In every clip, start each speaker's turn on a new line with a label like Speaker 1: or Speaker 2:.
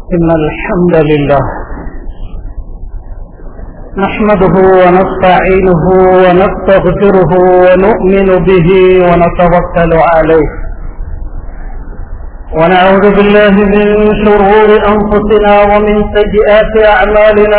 Speaker 1: إن الحمد لله نحمده ونستعينه ونستغفره ونؤمن به ونتوكل عليه ونعوذ بالله من شرور أنفسنا ومن سيئات أعمالنا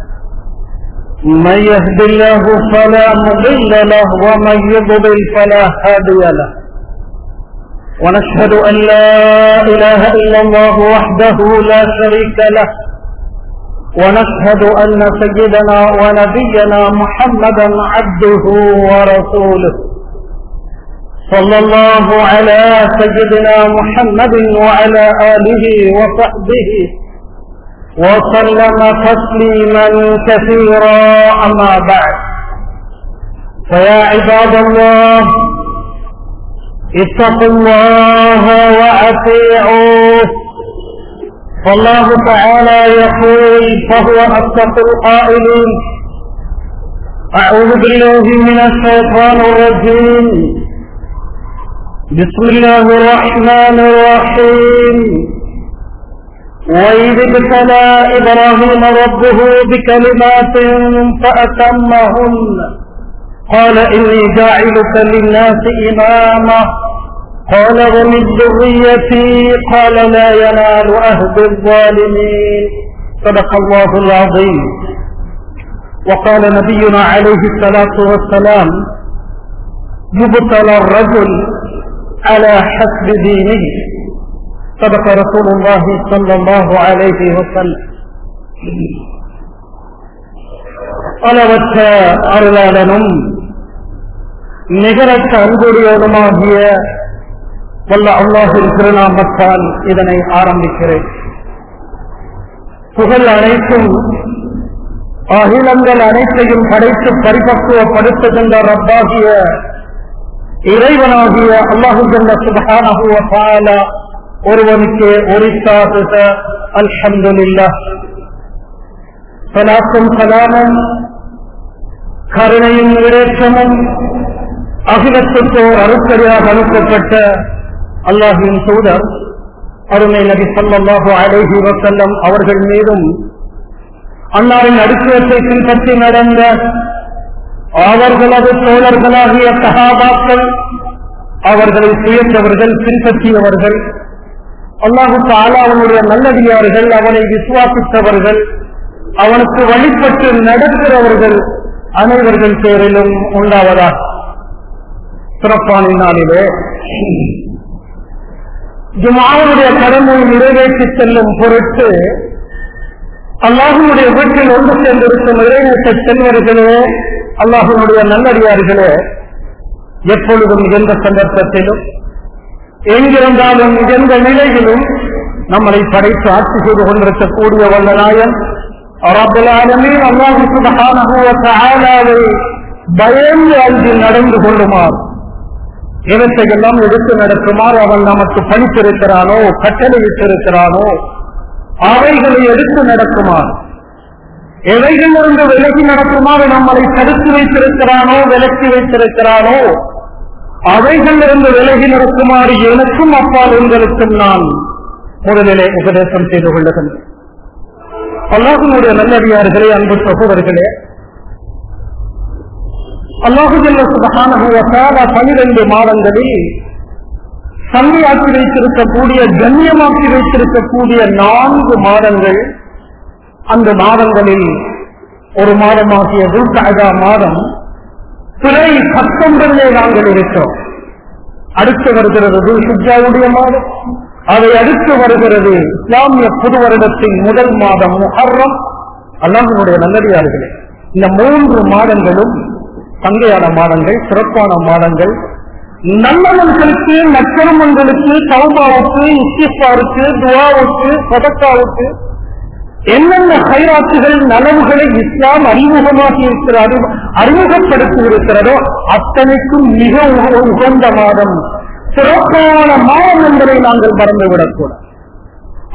Speaker 1: من يهد الله فلا مضل له ومن يضلل فلا هادي له ونشهد أن لا إله إلا الله وحده لا شريك له ونشهد أن سيدنا ونبينا محمدا عبده ورسوله صلى الله على سيدنا محمد وعلى آله وصحبه وسلم تسليما كثيرا أما بعد فيا عباد الله اتقوا الله وأطيعوه فالله تعالى يقول فهو أصدق القائلين أعوذ بالله من الشيطان الرجيم بسم الله الرحمن الرحيم وإذ ابتلى إبراهيم ربه بكلمات فأتمهن قال إني جاعلك للناس إماما قال ومن ذريتي قال لا ينال أهد الظالمين صدق الله العظيم وقال نبينا عليه الصلاة والسلام يبتلى الرجل على حسب دينه صدق رسول الله صلى الله عليه وسلم அளவற்ற அருளாளனும் நிகரற்ற அன்புடையவனுமாகிய வல்ல அல்லாஹின் திருநாமத்தால் இதனை ஆரம்பிக்கிறேன் புகழ் அனைத்தும் அகிலங்கள் அனைத்தையும் படைத்து பரிபக்குவப்படுத்துகின்ற ரப்பாகிய இறைவனாகிய அல்லாஹு ஜல்ல சுபஹானஹு வ தஆலா ஒருவனுக்கு ஒரிசாதுக அல்ஹம்துலில்லாஹ் சலாத்தும் சலாமும் கருணையும் இடைச்சமும் அகிலத்துக்கு அருக்கடியாக அனுப்பப்பட்ட அல்லாஹின் தூதர் அருமை நபி சொல்லல்லாஹு அலைஹி வசல்லம் அவர்கள் மீதும் அன்னாரின் அடிச்சுவத்தை பின்பற்றி நடந்த அவர்களது தோழர்களாகிய சகாபாக்கள் அவர்களை சுயந்தவர்கள் பின்பற்றியவர்கள் அல்லாஹு தாலா அவனுடைய நல்லடியார்கள் அவனை விசுவாசித்தவர்கள் அவனுக்கு வழிபட்டு நடக்கிறவர்கள் அனைவர்கள் பேரிலும் உண்டாவதா சிறப்பான நாளிலே ஜுமாவுடைய கடமை நிறைவேற்றி செல்லும் பொருட்டு அல்லாஹனுடைய வீட்டில் ஒன்று சேர்ந்திருக்கும் இறைநேற்ற செல்வர்களே அல்லாஹனுடைய நல்லடியார்களே எப்பொழுதும் எந்த சந்தர்ப்பத்திலும் எங்கிருந்தாலும் எந்த நிலையிலும் நம்மளை படைத்து ஆட்சி செய்து கொண்டிருக்கக்கூடிய வல்லநாயன் ரபுலாலமீன் அல்லாஹு சுபஹானஹு வ தஆலாவை பயந்து அஞ்சு நடந்து கொள்ளுமாறு எவற்றையெல்லாம் எடுத்து நடக்குமாறு அவன் நமக்கு பணித்திருக்கிறானோ கட்டளையிட்டிருக்கிறானோ அவைகளை எடுத்து நடக்குமாறு எவைகளிலிருந்து விலகி நடக்குமாறு நம்மளை தடுத்து வைத்திருக்கிறானோ விலக்கி வைத்திருக்கிறானோ அவைகளிலிருந்து விலகி நடக்குமாறு எனக்கும் அப்பால் உங்களுக்கும் நான் முதலிலே உபதேசம் செய்து கொள்ளுகின்றேன் அல்லாஹனுடைய நல்லடியார்களே அன்பு சகோதரர்களே அல்லாஹுஜல்ல பனிரெண்டு மாதங்களில் சந்தையாக்கி வைத்திருக்கக்கூடிய கண்ணியமாக்கி வைத்திருக்கக்கூடிய நான்கு மாதங்கள் அந்த மாதங்களில் ஒரு மாதமாகிய துல்கா மாதம் பிறை பத்தொன்பதிலே நாங்கள் இருக்கிறோம் அடுத்து வருகிறது துல்ஹிஜாவுடைய மாதம் அதை அடுத்து வருகிறது இஸ்லாமிய புது வருடத்தின் முதல் மாதம் முஹர்ரம் அல்லாஹனுடைய நல்லடியார்களே இந்த மூன்று மாதங்களும் சங்கையான மாதங்கள் சிறப்பான மாதங்கள் நல்லவர்களுக்கு நற்கருமங்களுக்கு சௌபாவுக்கு இஸ்திஃபாருக்கு துவாவுக்கு சதக்காவுக்கு என்னென்ன கைராட்டுகள் நலவுகளை இஸ்லாம் அறிமுகமாகி இருக்கிறாரோ அறிமுகப்படுத்தி இருக்கிறதோ அத்தனைக்கும் மிக உகந்த மாதம் சிறப்பான மாதம் என்பதை நாங்கள் மறந்துவிடக்கூடாது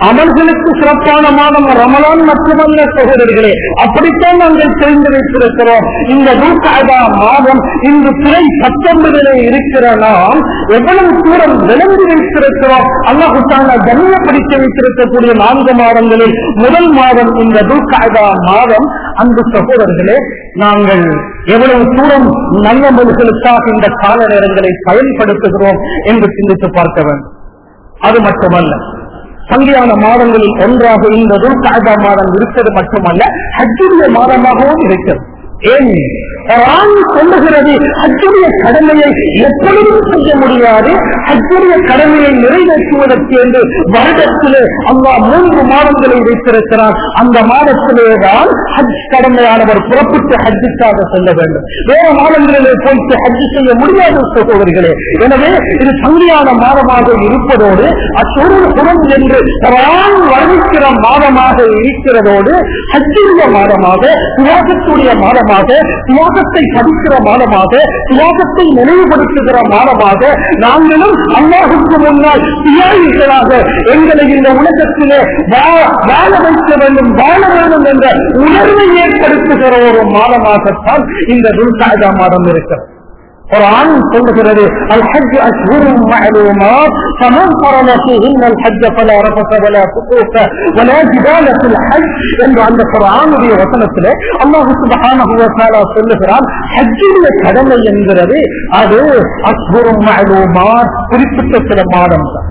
Speaker 1: அமல்களுக்கு சிறப்பான மாதம் ரமலான் மட்டுமல்ல சகோதரர்களே அப்படித்தான் நாங்கள் தெரிந்து வைத்திருக்கிறோம் இந்த நூற்றாதா மாதம் இன்று பிறை பத்தொன்பதிலே இருக்கிற நாம் எவ்வளவு தூரம் விளங்கி வைத்திருக்கிறோம் அல்லாஹு தாங்க கண்ணியப்படுத்தி வைத்திருக்கக்கூடிய நான்கு மாதங்களில் முதல் மாதம் இந்த நூற்றாதா மாதம் அன்பு சகோதரர்களே நாங்கள் எவ்வளவு தூரம் நல்லமல்களுக்காக இந்த கால நேரங்களை பயன்படுத்துகிறோம் என்று சிந்தித்து பார்க்க வேண்டும் அது மட்டுமல்ல சங்கியான மாதங்களில் ஒன்றாக இந்த துல்காதா மாதம் இருக்கிறது மட்டுமல்ல ஹஜ்ஜுடைய மாதமாகவும் இருக்கிறது ஏன் குர்ஆன் சொல்லுகிறது ஹஜ்ஜுடைய கடமையை எப்பொழுதும் செய்ய முடியாது ஹஜ்ஜுடைய கடமையை நிறைவேற்றுவதற்கு என்று வருடத்திலே அல்லாஹ் மூன்று மாதங்களை வைத்திருக்கிறார் அந்த மாதத்திலே தான் ஹஜ் கடமையானவர் புறப்பட்டு ஹஜ்ஜுக்காக செல்ல வேண்டும் வேற மாதங்களிலே போயிட்டு ஹஜ் செய்ய முடியாத சகோதரிகளே எனவே இது சங்கியான மாதமாக இருப்பதோடு அச்சொரு புறம் என்று குர்ஆன் வர்ணிக்கிற மாதமாக இருக்கிறதோடு ஹஜ்ஜுடைய மாதமாக தியாகத்துடைய மாதமாக தியாகத்தை படிக்கிற மாதமாக தியாகத்தை நினைவுபடுத்துகிற மாதமாக நாங்களும் அல்லாஹுக்கு முன்னால் தியாகிகளாக எங்களை இந்த உலகத்திலே வா- வாழ வைக்க வேண்டும் வாழ வேண்டும் என்ற உணர்வை ஏற்படுத்துகிற ஒரு மாதமாகத்தான் இந்த துல்காதா மாதம் இருக்கிறது قرآن சொல்லுகிறது الحج أشهر معلومات فمن فرض فيهن الحج فلا رفث ولا فسوق ولا جدال في الحج என்று அந்த குர்ஆனுடைய வசனத்திலே அல்லாஹ் சுப்ஹானஹு வ தஆலா சொல்லுகிறான் ஹஜ்ஜுடைய கடமை என்கிறது அது அஷ்ஹுரும் மஅலூமாத் குறிப்பிட்ட சில மாதம் தான்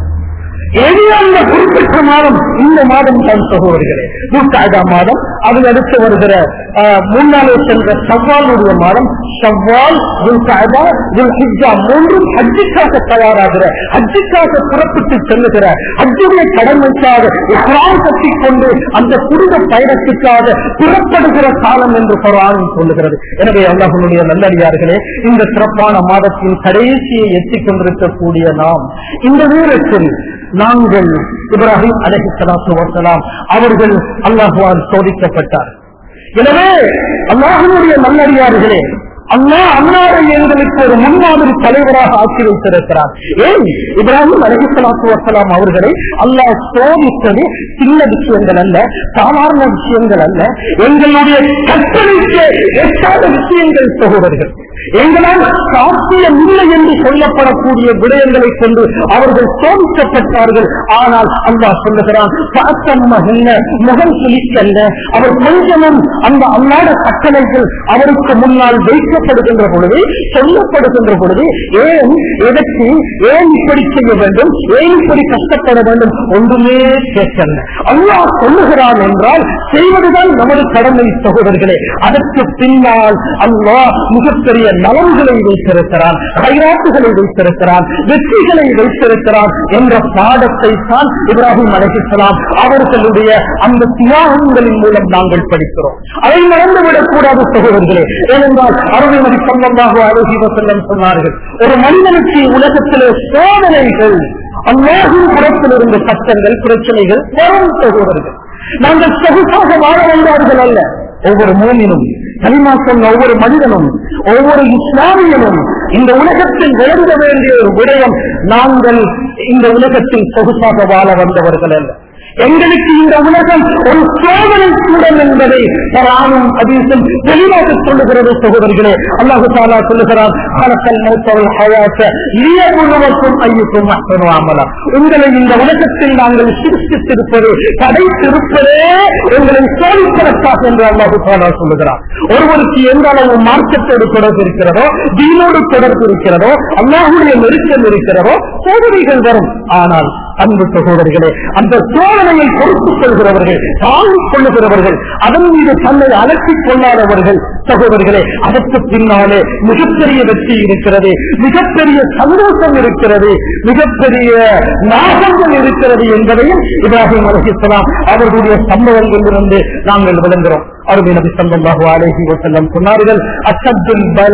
Speaker 1: ஏதோ அந்த குறிப்பிட்ட மாதம் இந்த மாதம் தான் சகோதரிகளே நூற்றாயிரம் மாதம் அதில் அடுத்து வருகிற ஆஹ், முன்னாலே சென்ற சவ்வாலுடைய மாதம் சவ்வால் துல்காயதா துல்ஹிஜா மூன்றும் ஹஜ்ஜுக்காக தயாராகிற ஹஜ்ஜுக்காக புறப்பட்டு செல்லுகிற ஹஜ்ஜுடைய கடமைக்காக இஸ்லாம் கட்டிக் கொண்டு அந்த புனித பயணத்துக்காக புறப்படுகிற காலம் என்று குர்ஆன் சொல்லுகிறது எனவே அல்லாஹனுடைய நல்லடியார்களே இந்த சிறப்பான மாதத்தின் கடைசியை எட்டிக் கொண்டிருக்கக்கூடிய நாம் இந்த நேரத்தில் நாங்கள் இப்ராஹிம் அலஹி சலாத்து வசலாம் அவர்கள் அல்லாஹுவால் சோதிக்கப்பட்டார் எனவே அல்லாஹனுடைய நல்லடியார்களே அல்லாஹ் அன்னாரை எங்களுக்கு ஒரு முன்மாதிரி தலைவராக ஆக்கி வைத்திருக்கிறார் ஏன் இப்ராஹிம் அலஹி சலாத்து வசலாம் அவர்களை அல்லாஹ் சோதித்தது சின்ன விஷயங்கள் அல்ல சாதாரண விஷயங்கள் அல்ல எங்களுடைய கற்பனைக்கு எட்டாத விஷயங்கள் சகோதரர்கள் எங்களால் சாத்தியம் இல்லை என்று சொல்லப்படக்கூடிய விடயங்களை கொண்டு அவர்கள் சோதிக்கப்பட்டார்கள் ஆனால் அல்லாஹ் சொல்லுகிறான் பாத்தம்மகில்ல முகம் சுழிக்கல்ல அவர் கொஞ்சமும் அந்த அல்லாத கட்டளைகள் அவருக்கு முன்னால் வைக்கப்படுகின்ற பொழுது சொல்லப்படுகின்ற பொழுது ஏன் எதற்கு ஏன் இப்படி செய்ய வேண்டும் ஏன் இப்படி கஷ்டப்பட வேண்டும் ஒன்றுமே கேட்கல அல்லாஹ் சொல்லுகிறான் என்றால் செய்வதுதான் நமது கடமை சகோதரர்களே அதற்கு பின்னால் அல்லாஹ் மிகப்பெரிய நலன்களை வைத்திருக்கிறான் கைராட்டுகளை வைத்திருக்கிறான் வெற்றிகளை வைத்திருக்கிறான் என்ற பாடத்தை தான் இப்ராஹிம் அலைஹிஸ்ஸலாம் அவர்களுடைய அந்த தியாகங்களின் மூலம் நாங்கள் படிக்கிறோம் அதை மறந்துவிடக் கூடாது சகோதரர்களே ஏனென்றால் அருள்மதி சம்பந்தாக அருகி வசல்லம் சொன்னார்கள் ஒரு மனிதனுக்கு உலகத்திலே சோதனைகள் அல்லாஹின் புறத்தில் இருந்த கஷ்டங்கள் பிரச்சனைகள் வரும் சகோதரர்கள் நாங்கள் சொகுசாக வாழ வந்தார்கள் அல்ல ஒவ்வொரு மூமினும் கலிமா சொன்ன ஒவ்வொரு மனிதனும் ஒவ்வொரு இஸ்லாமியனும் இந்த உலகத்தில் விளங்க வேண்டிய ஒரு விடயம் நாங்கள் இந்த உலகத்தில் சொகுசாக வாழ வந்தவர்கள் அல்ல எங்களுக்கு இந்த உலகம் ஒரு சோதனை சூழல் என்பதை பரானும் அதீசம் தெளிவாக சொல்லுகிறது சகோதரர்களே அல்லாஹு தாலா சொல்லுகிறார் கலக்கல் மௌத்தவள் ஹயாத்த இயமுழுவக்கும் ஐயுக்கும் அமலா உங்களை இந்த உலகத்தில் நாங்கள் சிரித்திருப்பது படைத்திருப்பதே உங்களை சோதிப்பதற்காக என்று அல்லாஹு தாலா சொல்லுகிறார் ஒருவருக்கு எந்த அளவு மார்க்கத்தோடு தொடர்பு இருக்கிறதோ தீனோடு தொடர்பு இருக்கிறதோ அல்லாஹுடைய நெருக்கம் இருக்கிறதோ சோதனைகள் வரும் ஆனால் அன்பு சகோதரிகளே அந்த சோதனையை பொறுத்துக் கொள்கிறவர்கள் தாங்கிக் கொள்ளுகிறவர்கள் அதன் மீது தன்னை அலற்றிக் கொள்ளாதவர்கள் சகோதரிகளே அதற்கு பின்னாலே மிகப்பெரிய வெற்றி இருக்கிறது மிகப்பெரிய சந்தோஷம் இருக்கிறது மிகப்பெரிய நாகங்கள் இருக்கிறது என்பதையும் இப்ராஹிம் அலஹிஸ்லாம் அவர்களுடைய சம்பவங்களிலிருந்து நாங்கள் விளங்குகிறோம் அருமை நபி சல்லாஹு அலேஹி வசல்லம் சொன்னார்கள் அசத்துல் பல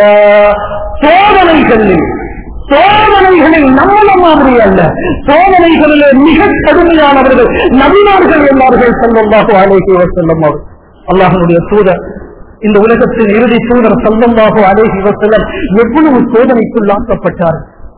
Speaker 1: சோதனைகளில் சோதனைகளில் நம்மள மாதிரி அல்ல சோதனைகளிலே மிக கடுமையானவர்கள் நபிமார்கள் எல்லார்கள் செல்லமாக அழகி செல்லும் அவர் அல்லாஹனுடைய தூதர் இந்த உலகத்தின் இறுதி தூதர் செல்லமாக அழகி செல்லம் எவ்வளவு சோதனைக்குள்ளாக்கப்பட்டார்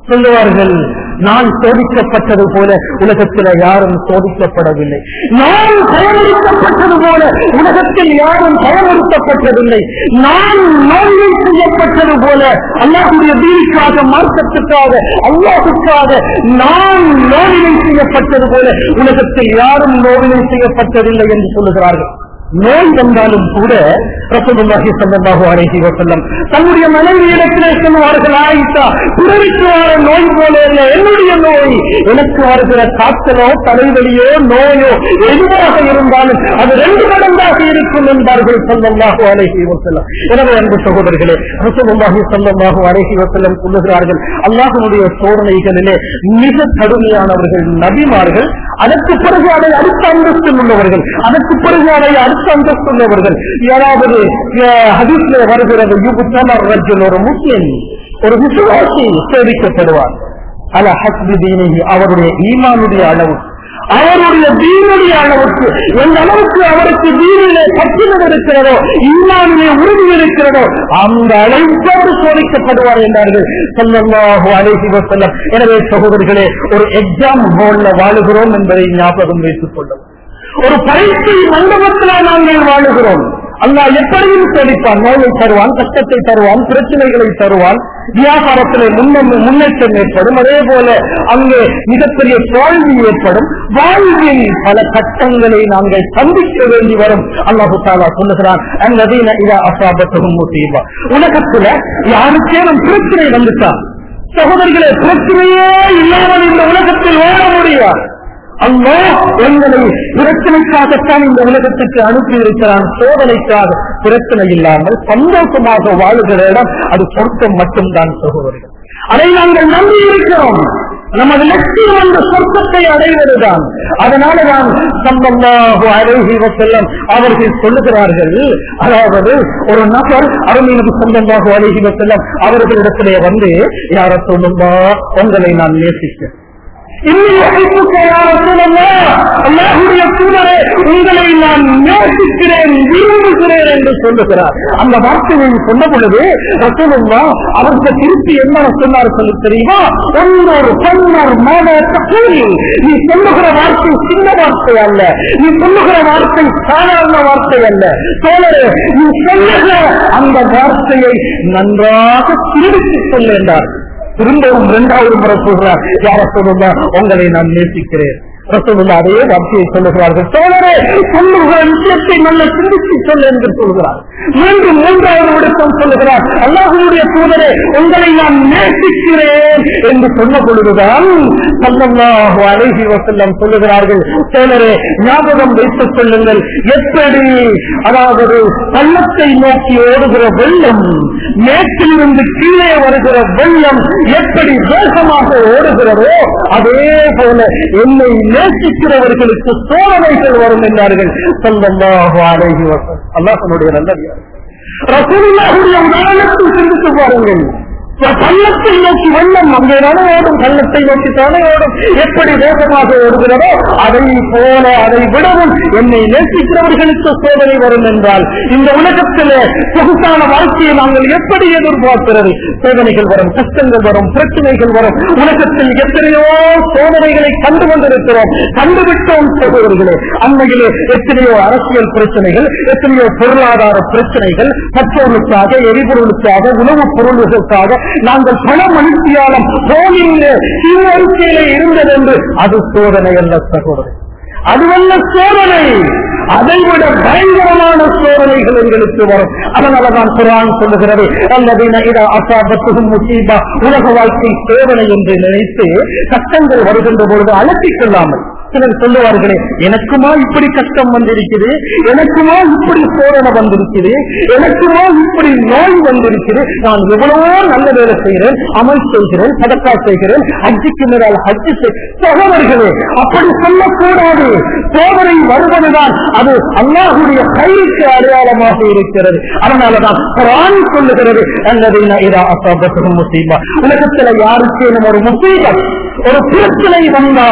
Speaker 1: சொல்லுவார்கள் நான் சோதிக்கப்பட்டது போல உலகத்தில் யாரும் சோதிக்கப்படவில்லை நான் பயமுறுத்தப்பட்டது போல உலகத்தில் யாரும் பயமுறுத்தப்பட்டதில்லை நான் நோயை செய்யப்பட்டது போல அல்லாஹுடைய தீனுக்காக மார்க்கத்துக்காக அல்லாஹுக்காக நான் நோவினை செய்யப்பட்டது போல உலகத்தில் யாரும் நோவினை செய்யப்பட்டதில்லை என்று சொல்லுகிறார்கள் நோய் வந்தாலும் கூட ரசூலுல்லாஹி ஸல்லல்லாஹு அலைஹி வஸல்லம் தன்னுடைய மனைவியிடத்திலே சொன்னார்கள் ஆயிஷா பிறருக்கு வர நோய் போல இல்லை என்னுடைய நோய் எனக்கு வருகிற காய்ச்சலோ தலைவலியோ நோயோ எதுவாக இருந்தாலும் அது ரெண்டு மடங்காக இருக்கும் என்பார்கள் ஸல்லல்லாஹு அலைஹி வஸல்லம் எனவே அன்பு சகோதரர்களே ரசூலுல்லாஹி ஸல்லல்லாஹு அலைஹி வஸல்லம் சொல்லுகிறார்கள் அல்லாஹ்வுடைய சோதனைகளிலே மிக கடுமையானவர்கள் நபிமார்கள் அதற்கு பிறகு அதை அடுத்த அந்தஸ்தில் உள்ளவர்கள் அதற்கு பிறகு அதை அடுத்த அந்தஸ்து உள்ளவர்கள் யாராவது அஹ், ஹதீஸ்ல வருகிறது யுபுத்தமர் ரஜுல் ஒரு முஸ்லிம் ஒரு விசுவாசி சேவிக்கப்படுவார் அல ஹஸ்பி தீனிஹி அவருடைய ஈமானுடைய அளவு அவருடைய தீனுடைய அளவுக்கு எந்த அளவுக்கு அவருக்கு தீனிலே பற்றினம் இருக்கிறதோ ஈமானிலே உறுதி இருக்கிறதோ அந்த அளவுக்கு அவர் சோதிக்கப்படுவார் என்றார்கள் சொல்லல்லாஹு அலைஹி வஸல்லம் எனவே சகோதரர்களே ஒரு எக்ஸாம் ஹால்ல வாழுகிறோம் என்பதை ஞாபகம் வைத்துக் கொள்ளும் ஒரு பயிற்சி மண்டபத்தில் நாங்கள் வாழுகிறோம் அல்லாஹ் எப்படியும் சோதிப்பான் நோயை தருவான் கஷ்டத்தை தருவான் பிரச்சனைகளை தருவான் வியாபாரத்திலே முன்னம் முன்னேற்றம் ஏற்படும் அதே போல அங்கே மிகப்பெரிய தோல்வி ஏற்படும் வாழ்வில் பல கட்டங்களை நாங்கள் சந்திக்க வேண்டி வரும் அல்லாஹு தாலா சொல்லுகிறான் அந்நதீன இதா அசாபத்துகும் முசீபா உலகத்துல யாருக்கேனும் பிரச்சனை வந்துட்டா சகோதரிகளே பிரச்சனையே இல்லாமல் இந்த உலகத்தில் வாழ முடியாது அல்லா எங்களை பிரச்சனைக்காகத்தான் இந்த உலகத்துக்கு அனுப்பி இருக்கிறான் சோதனைக்காக பிரச்சனை இல்லாமல் சந்தோஷமாக வாழுகிற இடம் அது சொர்க்கம் மட்டும்தான் சகோதரிகள் அதை நாங்கள் நம்பி இருக்கிறோம் நமது லட்சியம் அந்த சொர்க்கத்தை அடைவதுதான் அதனாலதான் சம்பந்தாக அழகி செல்லம் அவர்கள் சொல்லுகிறார்கள் அதாவது ஒரு நபர் அருமையினது சொந்தமாக அழகி செல்லம் அவர்களிடத்திலே வந்து யார சொல்லும்பா உங்களை நான் நேசிக்கிறேன் இன்னும் அழைப்புக்க யார சொல்லலா அல்லாஹுடைய தூதரே உங்களை நான் நேசிக்கிறேன் விரும்புகிறேன் என்று சொல்லுகிறார் அந்த வார்த்தையை சொன்ன பொழுது ரசூலுல்லா அவருக்கு திருப்பி என்ன சொன்னார் சொல்லி தெரியுமா ஒன்னொரு பொன்னொரு மாத தகவல் நீ சொல்லுகிற வார்த்தை சின்ன வார்த்தை அல்ல நீ சொல்லுகிற வார்த்தை சாதாரண வார்த்தை அல்ல தோழரே நீ சொல்லுகிற அந்த வார்த்தையை நன்றாக சிந்தித்து சொல்ல என்றார் திரும்பவும் இரண்டாவது முறை சொல்றார் யார சொல்லுங்க உங்களை நான் நேசிக்கிறேன் ரசூலுல்லா அதே வார்த்தையை சொல்லுகிறார்கள் தோழரே சொல்லுகிற விஷயத்தை நல்ல சிந்தித்து சொல்ல என்று சொல்கிறார் மீண்டும் மூன்றாவது விடுத்தம் சொல்லுகிறார் அல்லாஹுடைய தூதரே உங்களை நான் நேசிக்கிறேன் என்று சொன்ன பொழுதுதான் சல்லல்லாஹு அலைஹி வஸல்லம் சொல்லுகிறார்கள் தோழரே ஞாபகம் வைத்துக் கொள்ளுங்கள் எப்படி அதாவது பள்ளத்தை நோக்கி ஓடுகிற வெள்ளம் மேற்கிலிருந்து கீழே வருகிற வெள்ளம் எப்படி வேகமாக ஓடுகிறதோ அதே போல என்னை நேசிக்கிறவர்களுக்கு சோதனைகள் வரும் என்றார்கள் சொல்லல்லாஹு அலைஹி வஸல்லம் அல்லாஹ்வுடைய நல்லடியார் ரசூலுல்லாஹுடைய உதாரணத்தை சிந்தித்து பாருங்கள் கள்ளத்தை நோக்கி வெள்ளம் அங்கே தானே ஓடும் கள்ளத்தை நோக்கி தானே ஓடும் எப்படி வேகமாக ஓடுகிறதோ அதை போல அதை விடவும் என்னை நேசிக்கிறவர்களுக்கு சோதனை வரும் என்றால் இந்த உலகத்திலே சொகுசான வாழ்க்கையை நாங்கள் எப்படி எதிர்பார்க்கிறது சோதனைகள் வரும் கஷ்டங்கள் வரும் பிரச்சனைகள் வரும் உலகத்தில் எத்தனையோ சோதனைகளை கண்டு கொண்டிருக்கிறோம் கண்டுவிட்டோம் சகோதரர்களே அண்மையிலே எத்தனையோ அரசியல் பிரச்சனைகள் எத்தனையோ பொருளாதார பிரச்சனைகள் பெட்ரோலுக்காக எரிபொருளுக்காக உணவுப் பொருள்களுக்காக நாங்கள் பல மனுஷியாலம் போனிலே சீர்வரிசையிலே இருந்தது என்று அது சோதனை அல்ல சகோதரர் அதுவல்ல சோதனை அதைவிட பயங்கரமான சோதனைகள் எங்களுக்கு வரும் அதனாலதான் குரான் சொல்லுகிறது அல்லது அசாபத்துகும் முசீபா உலக வாழ்க்கை சோதனை என்று நினைத்து கஷ்டங்கள் வருகின்ற பொழுது அலட்டிக் கொள்ளாமல் சிலர் சொல்லுவார்களே எனக்குமா இப்படி கஷ்டம் வந்திருக்குது எனக்குமா இப்படி சோதனை வந்திருக்குது எனக்குமா இப்படி நோய் வந்திருக்குது நான் எவ்வளவோ நல்ல வேலை செய்கிறேன் அமல் செய்கிறேன் சதக்கா செய்கிறேன் ஹஜ்ஜுக்கு மேலால் ஹஜ்ஜு சகோதரர்களே அப்படி சொல்லக்கூடாது சோதனை வருவதுதான் அது அல்லாஹுடைய கைக்கு அடையாளமாக இருக்கிறது அதனாலதான் குரான் சொல்லுகிறது அல்லது இதா அசாபத்துகும் முசீபா உலகத்துல யாருக்கேனும் ஒரு முசீபத் ஒரு பிரச்சனை வந்தால்